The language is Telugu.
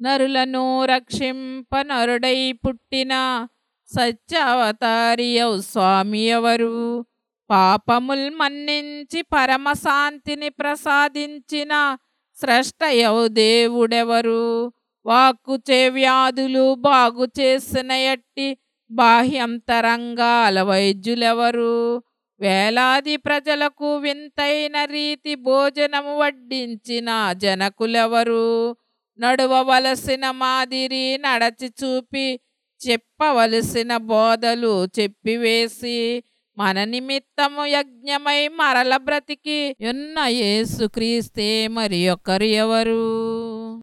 నరులను రక్షింప నరుడై పుట్టిన సత్యావతారియవు స్వామి ఎవరు పాపముల్ మన్నించి పరమశాంతిని ప్రసాదించిన స్రష్టయవు దేవుడెవరు వాక్కు చే వ్యాధులు బాగు చేసిన ఎట్టి బాహ్యంతరంగాల వైద్యులెవరు వేలాది ప్రజలకు వింతైన రీతి భోజనము వడ్డించిన జనకులెవరు నడువవలసిన మాదిరి నడచి చూపి చెప్పవలసిన బోధలు చెప్పివేసి మన నిమిత్తము యజ్ఞమై మరల బ్రతికి ఉన్న యేసుక్రీస్తే మరి ఒకరు ఎవరు